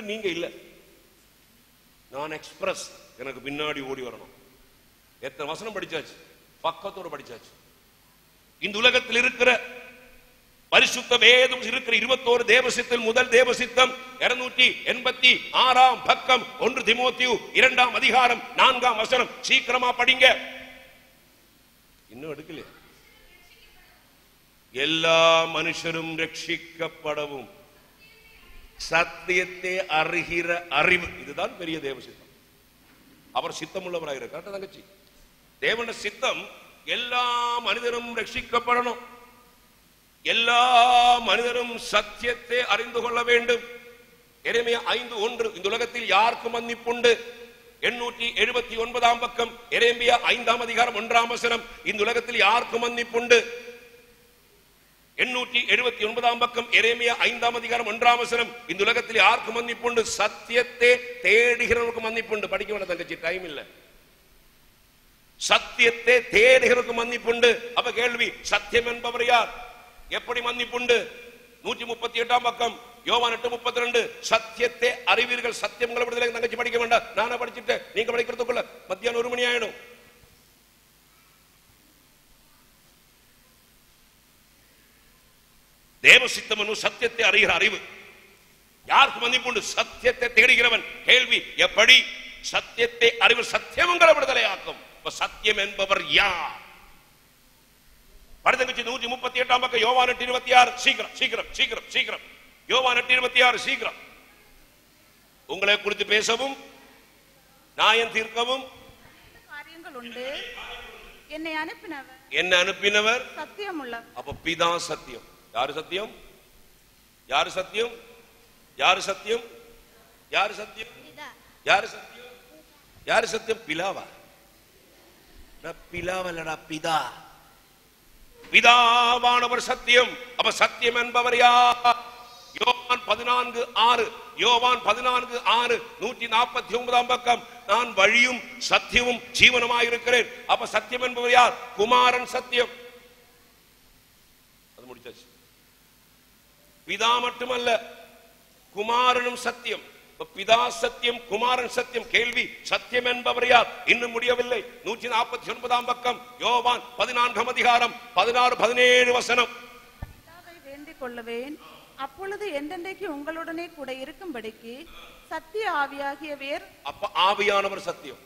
நீங்க இல்ல நான் எக்ஸ்பிரஸ் எனக்கு பின்னாடி ஓடி வரணும் எத்தனை வசனம் படிச்சாச்சு பக்கத்தோட படிச்சாச்சு இந்த உலகத்தில் இருக்கிற பரிசுத்த வேதம் இருக்கிற இருபத்தோரு தேவசித்தல் முதல் தேவசித்தம் இருநூற்றி எண்பத்தி ஆறாம் பக்கம் ஒன்று திமோத்தியு இரண்டாம் அதிகாரம் நான்காம் வசனம் சீக்கிரமா படிங்க இன்னும் எடுக்கலையா எல்லா மனுஷரும் ரட்சிக்கப்படவும் சத்தியத்தை அறிகிற அறிவு இதுதான் பெரிய தேவ சித்தம் அவர் சித்தமுள்ளவராக இருக்கார் தங்கச்சி தேவன சித்தம் எல்லா மனிதரும் ரட்சிக்கப்படணும் எல்லா மனிதரும் சத்தியத்தை அறிந்து கொள்ள வேண்டும் எரேமியா ஐந்து ஒன்று இந்த உலகத்தில் யாருக்கு மன்னிப்புண்டு எண்ணூற்றி எழுபத்தி ஒன்பதாம் பக்கம் எரேமியா ஐந்தாம் அதிகாரம் ஒன்றாம் வசனம் இந்த உலகத்தில் யாருக்கு மன்னிப்புண்டு எண்ணூற்றி எழுபத்தி ஒன்பதாம் பக்கம் எரேமியா ஐந்தாம் அதிகாரம் ஒன்றாம் வசனம் இந்த உலகத்தில் யாருக்கு மன்னிப்புண்டு சத்தியத்தை தேடுகிறவருக்கு மன்னிப்புண்டு படிக்க வேண்டாம் தங்கச்சி டைம் இல்ல சத்தியத்தை தேடுகிறவருக்கு மன்னிப்புண்டு அப்ப கேள்வி சத்தியம் என்பவர் யார் எப்படி மன்னிப்புண்டு நூற்றி முப்பத்தி எட்டாம் பக்கம் யோவான் எட்டு முப்பத்தி ரெண்டு சத்தியத்தை அறிவீர்கள் சத்தியம் உங்களை விடுதலை தங்கச்சி படிக்க வேண்டாம் நானே படிச்சுட்டேன் நீங்க படிக்கிறதுக்குள்ள மத்தியானம் ஒரு மணி ஆயிடும் தேவ சித்தம் என்னும் சத்தியத்தை அறிகிற அறிவு யாருக்கு மன்னிப்புண்டு சத்தியத்தை தேடுகிறவன் கேள்வி எப்படி சத்தியத்தை அறிவு சத்தியம் உங்களை விடுதலையாக்கும் இப்ப சத்தியம் என்பவர் யார் படுதங்கச்சி நூற்றி முப்பத்தி எட்டாம் பக்கம் யோவான் எட்டு இருபத்தி ஆறு சீக்கிரம் சீக்கிரம் சீக்கிரம் சீக்கிரம் யோவான் எட்டு இருபத்தி ஆறு சீக்கிரம் உங்களை குறித்து பேசவும் நியாயம் தீர்க்கவும் காரியங்கள் உண்டு என்னை அனுப்பினவர் என்ன அனுப்பினவர் சத்தியம் உள்ள அப்ப பிதா சத்தியம் யாரு சத்தியம் யாரு சத்தியம் யாரு சத்தியம் யாரு சத்தியம் யாரு சத்தியம் யாரு சத்தியம் பிலாவா நான் பிலாவல்லடா பிதா பிதாவானவர் சத்தியம் அப்ப சத்தியம் என்பவர் யார் யோவான் பதினான்கு ஆறு யோவான் பதினான்கு ஆறு நூற்றி நாற்பத்தி ஒன்பதாம் பக்கம் நான் வழியும் சத்தியமும் ஜீவனமாயிருக்கிறேன் அப்ப சத்தியம் என்பவர் யார் குமாரன் சத்தியம் அது முடிச்சாச்சு பிதா மட்டுமல்ல குமாரனும் சத்தியம் இப்ப பிதா சத்தியம் குமாரன் சத்தியம் கேள்வி சத்தியம் என்பவர் யார் இன்னும் முடியவில்லை நூற்றி நாற்பத்தி ஒன்பதாம் பக்கம் யோவான் பதினான்காம் அதிகாரம் பதினாறு பதினேழு வசனம் பிதாவை வேண்டிக் கொள்ளுவேன் அப்பொழுது என்றென்றைக்கு உங்களுடனே கூட இருக்கும்படிக்கு சத்திய ஆவியாகிய வேர் அப்ப ஆவியானவர் சத்தியம்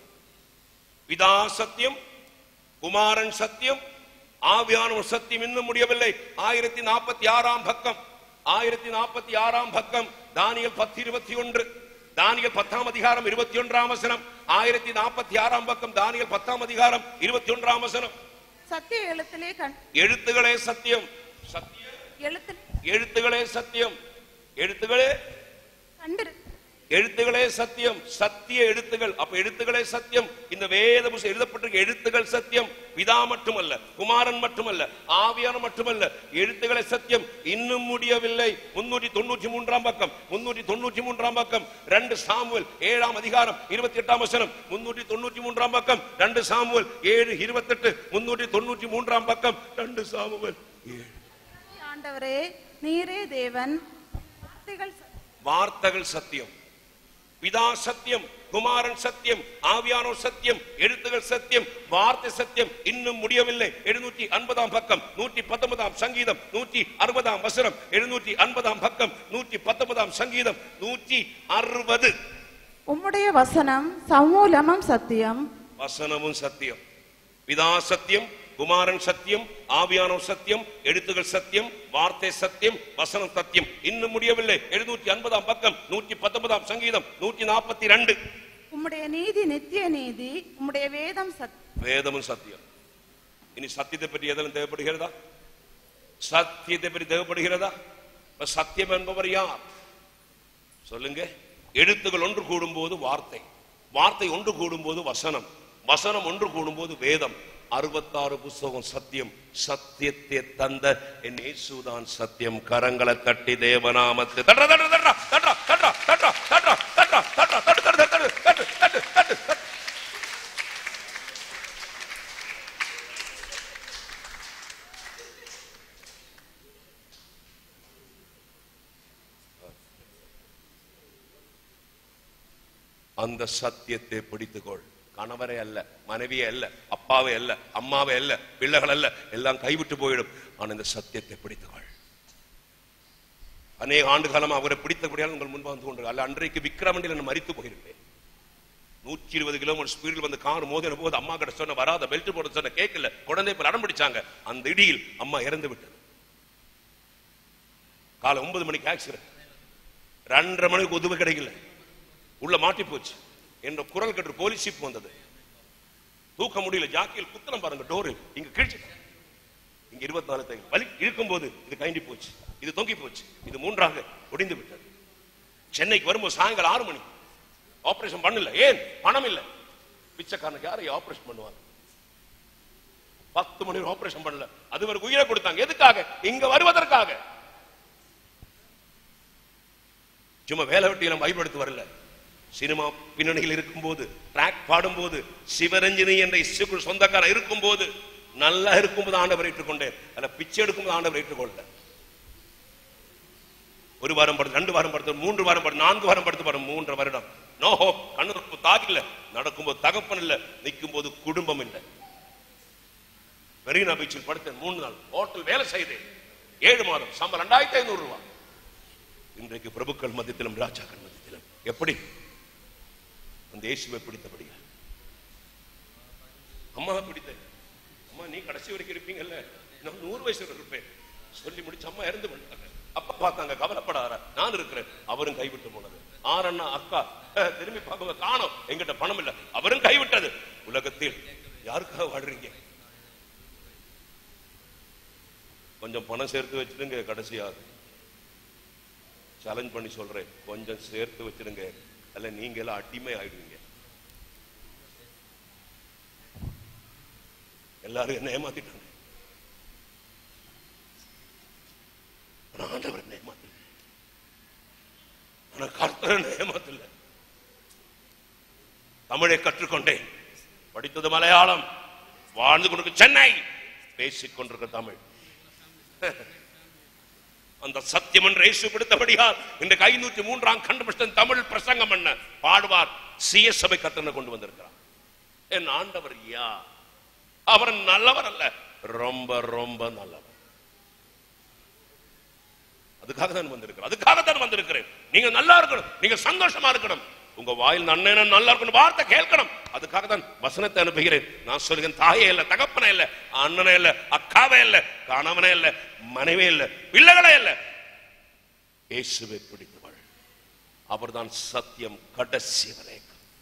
பிதா சத்தியம் குமாரன் சத்தியம் ஆவியானவர் சத்தியம் இன்னும் முடியவில்லை ஆயிரத்தி நாற்பத்தி ஆறாம் பக்கம் ஆயிரத்தி நாற்பத்தி ஆறாம் பக்கம் தானியல் பத்து இருபத்தி ஒன்று தானியல் பத்தாம் அதிகாரம் இருபத்தி ஒன்றாம் வசனம் ஆயிரத்தி நாற்பத்தி ஆறாம் பக்கம் தானியல் பத்தாம் அதிகாரம் இருபத்தி ஒன்றாம் வசனம் சத்திய எழுத்திலே கண் எழுத்துகளே சத்தியம் சத்தியம் எழுத்தில் எழுத்துகளே சத்தியம் எழுத்துகளே கண்டிரு எழுத்துகளே சத்தியம் சத்திய எழுத்துகள் அப்ப எழுத்துகளே சத்தியம் இந்த வேத புஸ்தகம் எழுதப்பட்டிருக்க எழுத்துகள் சத்தியம் பிதா மட்டுமல்ல குமாரன் மட்டுமல்ல ஆவியான மட்டுமல்ல எழுத்துக்களே சத்தியம் இன்னும் முடியவில்லை முன்னூற்றி தொண்ணூற்றி மூன்றாம் பக்கம் முன்னூற்றி தொண்ணூற்றி மூன்றாம் பக்கம் ரெண்டு சாமுவேல் ஏழாம் அதிகாரம் இருபத்தி எட்டாம் வசனம் முன்னூற்றி தொண்ணூற்றி மூன்றாம் பக்கம் ரெண்டு சாமுவேல் ஏழு இருபத்தெட்டு முன்னூற்றி தொண்ணூற்றி மூன்றாம் பக்கம் ரெண்டு சாமுவேல் ஏழு ஆண்டவரே நீரே தேவன் வார்த்தைகள் ச- வார்த்தைகள் சத்தியம் பிதா சத்தியம் குமாரன் சத்தியம் ஆவியானோர் சத்தியம் எழுத்துகள் சத்தியம் வார்த்தை சத்தியம் இன்னும் முடியவில்லை எழுநூற்றி ஐம்பதாம் பக்கம் நூற்றி பத்தொன்பதாம் சங்கீதம் நூற்றி அறுபதாம் வசனம் எழுநூற்றி ஐம்பதாம் பக்கம் நூற்றி பத்தொன்பதாம் சங்கீதம் நூற்றி அறுபது உம்முடைய வசனம் சமூலமும் சத்தியம் வசனமும் சத்தியம் பிதா சத்தியம் குமாரன் சத்தியம் ஆவியானோர் சத்தியம் எழுத்துகள் சத்தியம் வார்த்தை சத்தியம் வசனம் சத்தியம் இன்னும் முடியவில்லை எழுநூற்றி ஐம்பதாம் பக்கம் நூற்றி பத்தொன்பதாம் சங்கீதம் நூற்றி நாற்பத்தி ரெண்டு உம்முடைய நீதி நித்திய நீதி உம்முடைய வேதம் சத் வேதமும் சத்தியம் இனி சத்தியத்தை பற்றி எதெல்லாம் தேவைப்படுகிறதா சத்தியத்தை பற்றி தேவைப்படுகிறதா இப்ப சத்தியம் என்பவர் யார் சொல்லுங்க எழுத்துகள் ஒன்று கூடும்போது வார்த்தை வார்த்தை ஒன்று கூடும்போது வசனம் வசனம் ஒன்று கூடும்போது வேதம் அறுபத்தாறு புஸ்தகம் சத்தியம் சத்தியத்தை தந்த என் இயேசுதான் சத்தியம் கரங்களை தட்டி தேவநாமத்தை தட்றா தட்றா தட்றா தட்றா தட்றா தட்றா தட்றா தட்றா தட்றா தட்டு தட்டு தட்டு தட்டு தட்டு தட்டு தட்டு அந்த சத்தியத்தை பிடித்துக்கொள் கணவரை அல்ல மனைவியை அல்ல அப்பாவை அல்ல அம்மாவை அல்ல பிள்ளைகள் அல்ல எல்லாம் கைவிட்டு போயிடும் ஆனா இந்த சத்தியத்தை பிடித்துக்கொள் அநேக ஆண்டு காலம் அவரை பிடித்தபடியால் உங்கள் முன்பு வந்து கொண்டு அல்ல அன்றைக்கு விக்ரமண்டில் நான் மறித்து போயிருப்பேன் நூற்றி இருபது கிலோமீட்டர் ஸ்பீடில் வந்து கார் மோதின போது அம்மா கிட்ட சொன்ன வராத பெல்ட் போட சொன்ன கேட்கல குழந்தை போய் அடம் பிடிச்சாங்க அந்த இடியில் அம்மா இறந்து விட்டது காலை ஒன்பது மணிக்கு ஆக்சிடென்ட் ரெண்டரை மணிக்கு உதவி கிடைக்கல உள்ள மாட்டி போச்சு என்ற குரல் கட்டு போலீஸ் ஜீப் வந்தது தூக்க முடியல ஜாக்கியில் குத்தனம் பாருங்க டோரு இங்க கிழிச்சு இங்க இருபத்தி நாலு தையல் வலி இழுக்கும் போது இது கைண்டி போச்சு இது தொங்கி போச்சு இது மூன்றாக ஒடிந்து விட்டது சென்னைக்கு வரும்போது சாயங்காலம் ஆறு மணி ஆபரேஷன் பண்ணல ஏன் பணம் இல்ல பிச்சைக்காரனுக்கு யாரை ஆபரேஷன் பண்ணுவாங்க பத்து மணி ஆபரேஷன் பண்ணல அது ஒரு உயிரை கொடுத்தாங்க எதுக்காக இங்க வருவதற்காக சும்மா வேலை வெட்டி நம்ம பயன்படுத்தி வரல சினிமா பின்னணியில் இருக்கும்போது ட்ராக் பாடும்போது சிவரஞ்சனி என்ற இசைக்குள் சொந்தக்காரன் இருக்கும்போது நல்லா இருக்கும்போது ஆண்டவர் ஏற்றுக்கொண்டேன் அல்ல பிச்சை எடுக்கும்போது ஆண்டவர் ஏற்றுக்கொள்ள ஒரு வாரம் படுத்து ரெண்டு வாரம் படுத்து மூன்று வாரம் படுத்து நான்கு வாரம் படுத்து பாரு மூன்று வருடம் நோ ஹோப் கண்ணு தாக்கில்ல நடக்கும்போது தகப்பன் இல்ல நிற்கும் போது குடும்பம் இல்லை மெரினா பீச்சில் படுத்தேன் மூணு நாள் ஹோட்டல் வேலை செய்தேன் ஏழு மாதம் சம்பளம் ரெண்டாயிரத்தி ஐநூறு ரூபாய் இன்றைக்கு பிரபுக்கள் மத்தியத்திலும் ராஜாக்கள் மத்தியத்திலும் எப்படி அந்த இயேசுவை பிடித்தபடியா அம்மா பிடித்த அம்மா நீ கடைசி வரைக்கும் இருப்பீங்கல்ல நான் நூறு வயசுல இருப்பேன் சொல்லி முடிச்சு அம்மா இறந்து பண்ணிட்டாங்க அப்பா பார்த்தாங்க கவலைப்படாத நான் இருக்கிறேன் அவரும் கைவிட்டு போனது ஆறண்ணா அக்கா அஹ், திரும்பி பார்க்க காணோம் எங்கிட்ட பணம் இல்ல அவரும் கைவிட்டது உலகத்தில் யாருக்காக வாழ்றீங்க கொஞ்சம் பணம் சேர்த்து வச்சிருங்க கடைசியாக சேலஞ்ச் பண்ணி சொல்றேன் கொஞ்சம் சேர்த்து வச்சிருங்க அல்ல நீங்க எல்லாம் அடிமை ஆயிடுவீங்க எல்லாரும் என்ன ஏமாத்திட்டாங்க ஆனா ஆண்டவர் என்ன ஏமாத்தல ஆனா கர்த்தர் என்ன ஏமாத்தல தமிழை கற்றுக்கொண்டேன் படித்தது மலையாளம் வாழ்ந்து கொண்டிருக்க சென்னை பேசிக் கொண்டிருக்க தமிழ் அந்த சத்தியம் என்று இயேசு கொடுத்தபடியால் இன்றைக்கு ஐநூற்றி மூன்றாம் கண்டுபிடிச்ச தமிழ் பிரசங்கம் என்ன பாடுவார் சிஎஸ் சபை கத்தனை கொண்டு வந்திருக்கிறார் என் ஆண்டவர் யா அவர் நல்லவர் அல்ல ரொம்ப ரொம்ப நல்லவர் அதுக்காக தான் வந்திருக்கிறேன் அதுக்காக தான் வந்திருக்கிறேன் நீங்க நல்லா இருக்கணும் நீங்க சந்தோஷமா இருக்கணும் உங்க வாயில் அண்ணன் நல்லா இருக்கணும் வார்த்தை கேட்கணும் அதுக்காக தான் வசனத்தை அனுப்புகிறேன் நான் சொல்லுகிறேன் தாயே இல்ல தகப்பனே இல்ல அண்ணனே இல்ல அக்காவே இல்ல கணவனே இல்ல மனைவி இல்ல பிள்ளைகளே இல்ல இயேசுவை பிடித்தவள் அவர்தான் சத்தியம் கடைசி வரை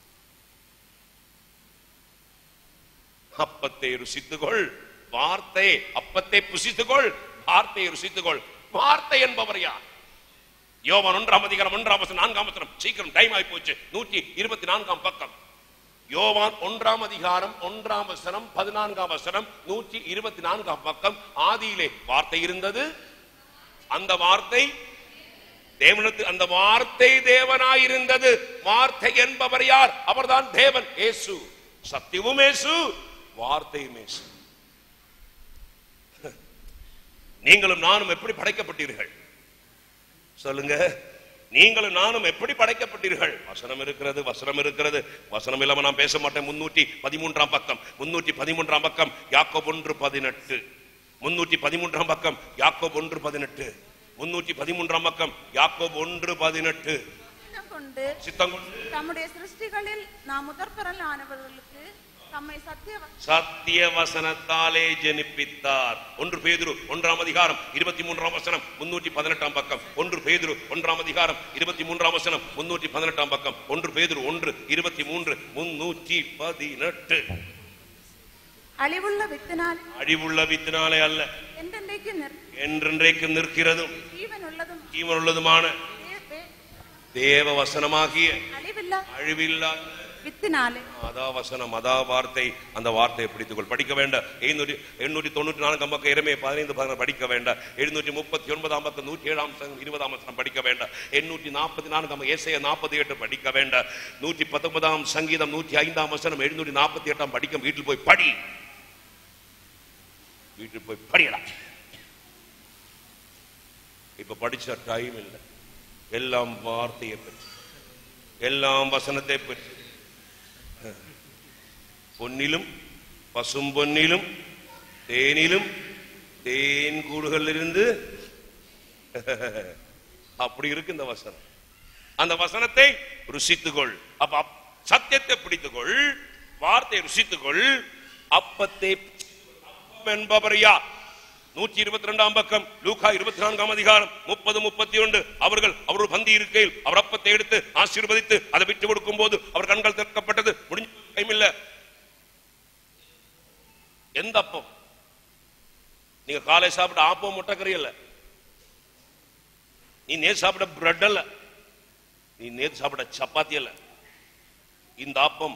அப்பத்தை ருசித்துக்கொள் வார்த்தை அப்பத்தை புசித்துக்கொள் வார்த்தையை ருசித்துக்கொள் வார்த்தை என்பவர் யார் யோவான் ஒன்றாம் அதிகாரம் ஒன்றாம் வசனம் நான்காம் வசனம் சீக்கிரம் டைம் ஆகி போச்சு நூற்றி இருபத்தி நான்காம் பக்கம் யோவான் ஒன்றாம் அதிகாரம் ஒன்றாம் வசனம் பதினான்காம் வசனம் நூற்றி இருபத்தி நான்காம் பக்கம் ஆதியிலே வார்த்தை இருந்தது அந்த வார்த்தை தேவனத்து அந்த வார்த்தை தேவனாயிருந்தது வார்த்தை என்பவர் யார் அவர்தான் தேவன் இயேசு சத்தியமும் இயேசு வார்த்தையும் இயேசு நீங்களும் நானும் எப்படி படைக்கப்பட்டீர்கள் சொல்லுங்க நீங்களும் நானும் எப்படி படைக்கப்பட்டீர்கள் வசனம் இருக்கிறது வசனம் இருக்கிறது வசனம் இல்லாம நான் பேச மாட்டேன் முன்னூற்றி பதிமூன்றாம் பக்கம் முன்னூற்றி பதிமூன்றாம் பக்கம் யாக்கோப் ஒன்று பதினெட்டு முன்னூற்றி பதிமூன்றாம் பக்கம் யாக்கோப் ஒன்று பதினெட்டு முன்னூற்றி பதிமூன்றாம் பக்கம் யாக்கோப் ஒன்று பதினெட்டு சித்தம் கொண்டு சித்தம் கொண்டு தம்முடைய சிருஷ்டிகளில் நாம் முதற்பரல் ஆனவர்களுக்கு தம்மை சத்திய சத்திய வசனத்தாலே ஜெனிப்பித்தார் ஒன்று பேதுரு ஒன்றாம் அதிகாரம் இருபத்தி மூன்றாம் வசனம் முன்னூற்றி பதினெட்டாம் பக்கம் ஒன்று பேதுரு ஒன்றாம் அதிகாரம் இருபத்தி மூன்றாம் வசனம் முன்னூற்றி பதினெட்டாம் பக்கம் ஒன்று பேதுரு ஒன்று இருபத்தி மூன்று முன்னூற்றி பதினெட்டு அழிவுள்ள வித்தினால் அழிவுள்ள வித்தினாலே அல்ல என்றென்றைக்கு நிற்- என்றென்றைக்கு நிற்கிறதும் ஜீவன் உள்ளதும் ஜீவனுள்ளதுமான தேவே- தேவ வசனமாகிய அழிவில்லா அழிவில்லாத வித்தினாலே அதா வசனம் அதா வார்த்தை அந்த வார்த்தையை பிடித்துக்கொள் படிக்க வேண்டாம் எழுநூற்றி எண்ணூற்றி தொண்ணூற்றி நான்காம் பக்கம் இறமே பதினைந்து பதினாறு படிக்க வேண்டாம் எழுநூற்றி முப்பத்தி ஒன்பதாம் பக்கம் நூற்றி ஏழாம் சங்கம் இருபதாம் வசனம் படிக்க வேண்டாம் எண்ணூற்றி நாற்பத்தி நான்காம் ஏசைய நாற்பத்தி எட்டு படிக்க வேண்டாம் நூற்றி பத்தொன்பதாம் சங்கீதம் நூற்றி ஐந்தாம் வசனம் எழுநூற்றி நாற்பத்தி எட்டாம் படிக்க வீட்டில் போய் படி வீட்டுக்கு போய் படியலாம் இப்ப படிச்ச டைம் இல்லை எல்லாம் வார்த்தையை பற்றி எல்லாம் வசனத்தை பற்றி பொன்னிலும் பசும் பொன்னிலும் தேனிலும் தேன் கூடுகளிலிருந்து அப்படி இருக்கு இந்த வசனம் அந்த வசனத்தை ருசித்துக்கொள் அப்ப அப்- சத்தியத்தை பிடித்துக்கொள் வார்த்தை ருசித்துக்கொள் அப்பத்தை அப்பம் என்பவர் யார் நூற்றி இருபத்தி ரெண்டாம் பக்கம் லூகா இருபத்தி நான்காம் அதிகாரம் முப்பது முப்பத்தி ஒன்று அவர்கள் அவர் பந்தி இருக்கையில் அவர் அப்பத்தை எடுத்து ஆசீர்வதித்து அதை விட்டு கொடுக்கும் போது அவர் கண்கள் திறக்கப்பட்டது முடிஞ்ச டைம் இல்ல எந்த அப்பம் நீங்க காலை சாப்பிட ஆப்பம் முட்டைக்கறி இல்ல நீ நேத்து சாப்பிட பிரெட் அல்ல நீ நேத்து சாப்பிட சப்பாத்தி அல்ல இந்த ஆப்பம்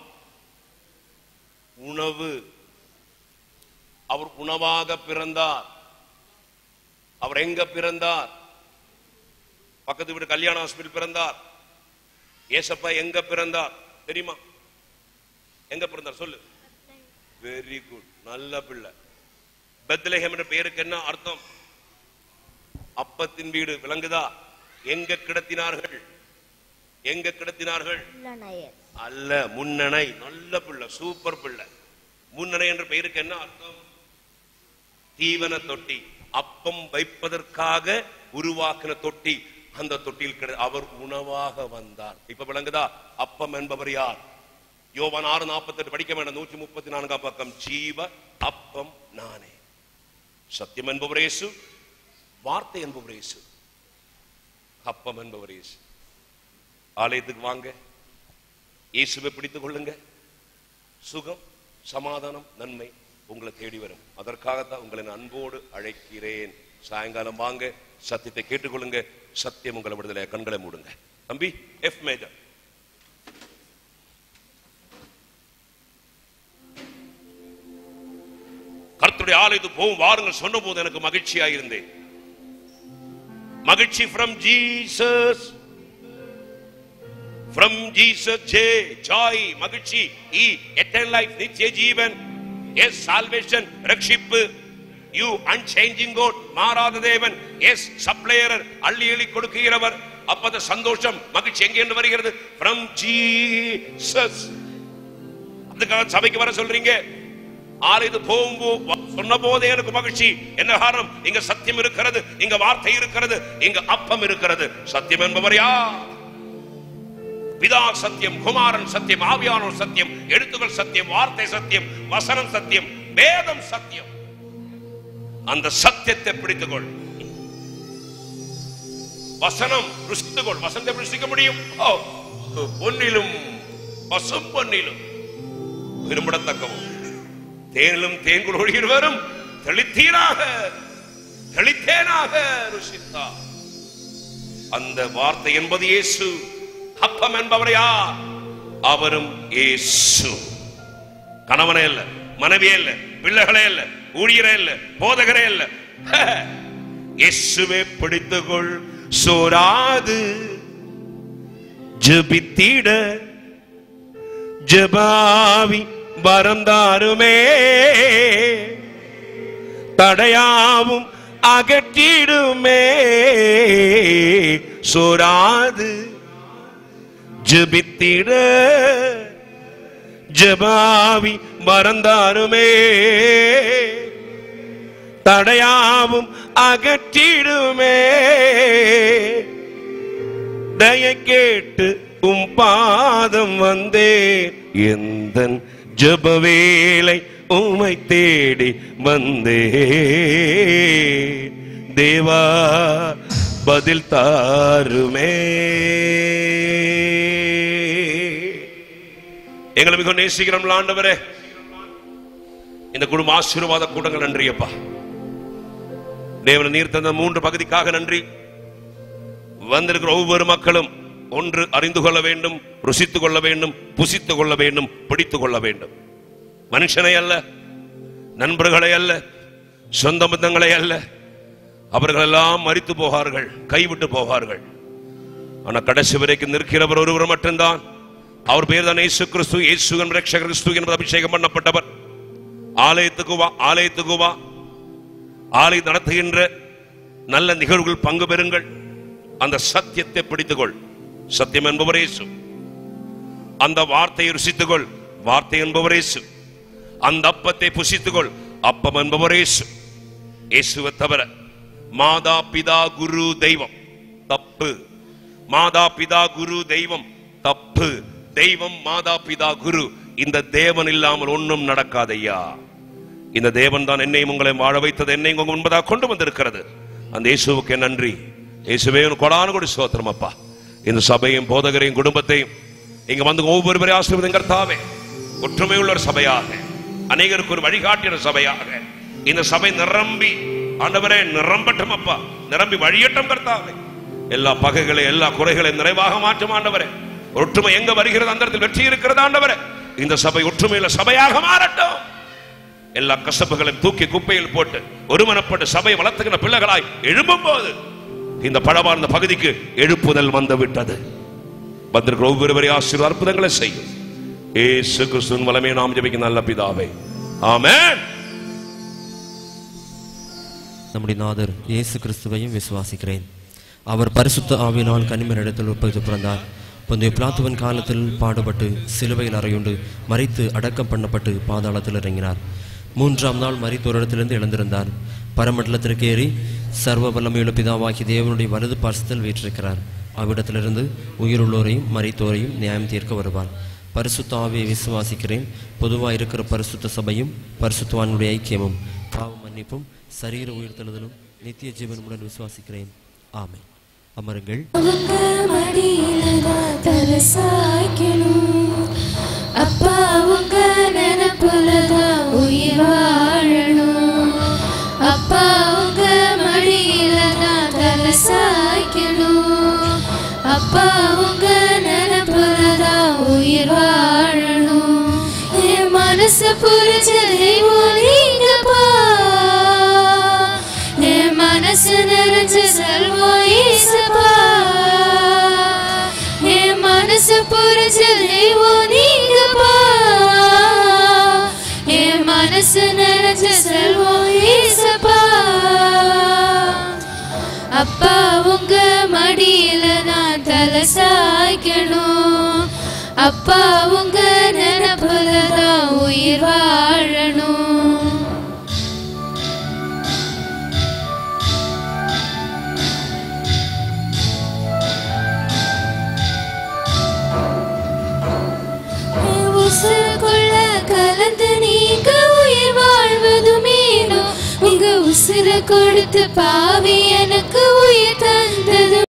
உணவு அவர் உணவாக பிறந்தார் அவர் எங்க பிறந்தார் பக்கத்து வீடு கல்யாண ஹாஸ்பிட்டல் பிறந்தார் ஏசப்பா எங்க பிறந்தார் தெரியுமா எங்க பிறந்தார் சொல்லு வெரி குட் நல்ல பிள்ளை பெத்லஹேம் என்ற பெயருக்கு என்ன அர்த்தம் அப்பத்தின் வீடு விளங்குதா எங்க கிடத்தினார்கள் எங்க கிடத்தினார்கள் உள்ளனையர் அல்ல முன்னணை நல்ல பிள்ளை சூப்பர் பிள்ளை முன்னணை என்ற பெயருக்கு என்ன அர்த்தம் தீவன தொட்டி அப்பம் வைப்பதற்காக உருவாக்கின தொட்டி அந்த தொட்டியில் கிட அவர் உணவாக வந்தார் இப்ப விளங்குதா அப்பம் என்பவர் யார் யோவான் ஆறு நாற்பத்தெட்டு படிக்க வேண்டாம் நூற்றி முப்பத்தி நான்காம் பக்கம் ஜீவ அப்பம் நானே சத்தியம் என்பவர் இயேசு வார்த்தை என்பவர் இயேசு அப்பம் என்பவர் இயேசு ஆலயத்துக்கு வாங்க இயேசுவை பிடித்துக் கொள்ளுங்க சுகம் சமாதானம் நன்மை உங்களை தேடி வரும் அதற்காகத்தான் உங்களை நான் அன்போடு அழைக்கிறேன் சாயங்காலம் வாங்க சத்தியத்தை கேட்டுக்கொள்ளுங்க சத்தியம் உங்களை விடுதலை கண்களை மூடுங்க தம்பி எஃப் மேஜர் கர்த்தருடைய ஆலயத்துக்கு போகும் வாருங்கள் சொன்ன போது எனக்கு மகிழ்ச்சியா இருந்தேன் மகிழ்ச்சி from Jesus from Jesus J joy மகிழ்ச்சி E eternal life நித்திய ஜீவன் எஸ் salvation ரட்சிப்பு யூ unchanging God மாறாத தேவன் எஸ் சப்ளையர் அள்ளி அள்ளி கொடுக்கிறவர் அப்பத சந்தோஷம் மகிழ்ச்சி எங்கிருந்து வருகிறது from Jesus அதுக்காக சபைக்கு வர சொல்றீங்க ஆலயத்து போகும்போது சொன்ன போதே எனக்கு மகிழ்ச்சி என்ன காரணம் இங்க சத்தியம் இருக்கிறது இங்க வார்த்தை இருக்கிறது இங்க அப்பம் இருக்கிறது சத்தியம் என்பவர் யார் பிதா சத்தியம் குமாரன் சத்தியம் ஆவியானோர் சத்தியம் எழுத்துக்கள் சத்தியம் வார்த்தை சத்தியம் வசனம் சத்தியம் வேதம் சத்தியம் அந்த சத்தியத்தை பிடித்துக்கொள் வசனம் ருசித்துக்கொள் வசனத்தை ருசிக்க முடியும் ஓ, பொன்னிலும் பசும் பொன்னிலும் விரும்பத்தக்கவும் தேனிலும் தேன்குள் ஒழுகிறவரும் தெளித்தீராக தெளித்தேனாக ருசித்தா அந்த வார்த்தை என்பது இயேசு அப்பம் என்பவர் யார் அவரும் இயேசு கணவனே இல்ல மனைவியே இல்ல பிள்ளைகளே இல்ல ஊழியரே இல்ல போதகரே இல்ல இயேசுவே பிடித்துக்கொள் சோராது ஜபித்திட ஜபாவி வரம் தாருமே தடையாவும் அகற்றிடுமே சோராது ஜபித்திட ஜபாவி மறந்தாருமே தடையாவும் அகற்றிடுமே தய கேட்டு உம் பாதம் வந்தேன் எந்த ஜப வேலை உமை தேடி வந்தே தேவா பதில் தாருமே எங்களை மிக நேசிக்கிறோம் ஆண்டவரே இந்த குடும்ப ஆசீர்வாத கூட்டங்கள் நன்றி அப்பா தேவன் நீர் தந்த மூன்று பகுதிக்காக நன்றி வந்திருக்கிற ஒவ்வொரு மக்களும் ஒன்று அறிந்து கொள்ள வேண்டும் ருசித்துக் கொள்ள வேண்டும் புசித்துக் கொள்ள வேண்டும் பிடித்துக் கொள்ள வேண்டும் மனுஷனை அல்ல நண்பர்களை அல்ல சொந்த பந்தங்களை அல்ல அவர்கள் எல்லாம் மறித்து போவார்கள் கைவிட்டு போவார்கள் ஆனா கடைசி வரைக்கும் நிற்கிறவர் ஒருவர் மட்டும்தான் அவர் பேர் தான் இயேசு கிறிஸ்து இயேசு என்ற ரட்சகர் கிறிஸ்து என்பது அபிஷேகம் பண்ணப்பட்டவர் ஆலயத்துக்கு வா ஆலயத்துக்கு வா ஆலயம் நடத்துகின்ற நல்ல நிகழ்வுகள் பங்கு பெறுங்கள் அந்த சத்தியத்தை பிடித்துக்கொள் சத்தியம் என்பவர் இயேசு அந்த வார்த்தையை ருசித்துக்கொள் வார்த்தை என்பவர் இயேசு அந்த அப்பத்தை புசித்துக்கொள் அப்பம் என்பவர் இயேசு இயேசுவை தவிர மாதா பிதா குரு தெய்வம் தப்பு மாதா பிதா குரு தெய்வம் தப்பு தெய்வம் மாதா பிதா குரு இந்த தேவன் இல்லாமல் ஒன்றும் நடக்காதையா இந்த தேவன் தான் என்னையும் உங்களை வாழ வைத்தது என்னை உங்க முன்பதாக கொண்டு வந்திருக்கிறது அந்த இயேசுவுக்கு நன்றி இயேசுவே உனக்கு கொடான கொடி சோத்திரம் அப்பா இந்த சபையும் போதகரையும் குடும்பத்தையும் இங்க வந்து ஒவ்வொருவரையும் ஆசீர்வதிங்க கர்த்தாவே ஒற்றுமை உள்ள ஒரு சபையாக அநேகருக்கு ஒரு வழிகாட்டின சபையாக இந்த சபை நிரம்பி ஆண்டவரே நிரம்பட்டும் அப்பா நிரம்பி வழியட்டும் கர்த்தாவே எல்லா பகைகளை எல்லா குறைகளையும் நிறைவாக மாற்றும் ஆண்டவரே ஒற்றுமை எங்க வருகிறது அந்த இடத்தில் வெற்றி இருக்கிறது ஆண்டவரே இந்த சபை ஒற்றுமையில சபையாக மாறட்டும் எல்லா கசப்புகளையும் தூக்கி குப்பையில் போட்டு ஒருமனப்பட்டு சபை வளர்த்துக்கிற பிள்ளைகளாய் எழும்பும் போது இந்த பழமார்ந்த பகுதிக்கு எழுப்புதல் வந்து விட்டது வந்திருக்கிற ஒவ்வொருவரையும் ஆசீர்வாத அற்புதங்களை செய்யும் ஏசு கிறிஸ்துவின் வலமே நாம் ஜெபிக்கும் நல்ல பிதாவே ஆமென் நம்முடைய நாதர் இயேசு கிறிஸ்துவையும் விசுவாசிக்கிறேன் அவர் பரிசுத்த ஆவினால் கனிமரிடத்தில் உற்பத்தி பிறந்தார் பொந்தைய பிளாத்துவன் காலத்தில் பாடுபட்டு சிலுவையில் அறையுண்டு மறித்து அடக்கம் பண்ணப்பட்டு பாதாளத்தில் இறங்கினார் மூன்றாம் நாள் மறித்தோரிடத்திலிருந்து எழுந்திருந்தார் பரமண்டலத்திற்கு ஏறி சர்வ வல்லமையுள்ள பிதாவாகி தேவனுடைய வலது பார்சத்தில் வீற்றிருக்கிறார் அவ்விடத்திலிருந்து உயிருள்ளோரையும் மறித்தோரையும் நியாயம் தீர்க்க வருவார் பரிசுத்த ஆவியை விசுவாசிக்கிறேன் பொதுவாக இருக்கிற பரிசுத்த சபையும் பரிசுத்தவானுடைய ஐக்கியமும் பாவ மன்னிப்பும் சரீர உயிர்த்தெழுதலும் நித்திய ஜீவனுடன் விசுவாசிக்கிறேன் ஆமென் அமருங்கள் அவங்க மடியில தான் தலை சாய்க்கணும் அப்பா உங்க நினப்புல தான் உயிர் வாழணும் அப்பா உங்க மடியில தான் தலை சாய்க்கணும் அப்பா உங்க நினப்புல தான் உயிர் வாழணும் என் மனசு புரிஞ்ச தெய்வம் நீங்கப்பா என் மனசு நிறைஞ்ச செல்வம் ஈசப்பா என் மனசு புரிஞ்ச தெய்வம் நீங்கப்பா என் மனசு நிறைஞ்ச செல்வம் ஈசப்பா அப்பா உங்க மடியில நான் தலை சாய்க்கணும் அப்பா உங்க நினப்புல தான் உயிர் வாழணும் உசுருக்குள்ள கலந்து நீங்க உயிர் வாழ்வதுமேனோ உங்க உசுர கொடுத்து பாவி எனக்கு உயிர் தந்தது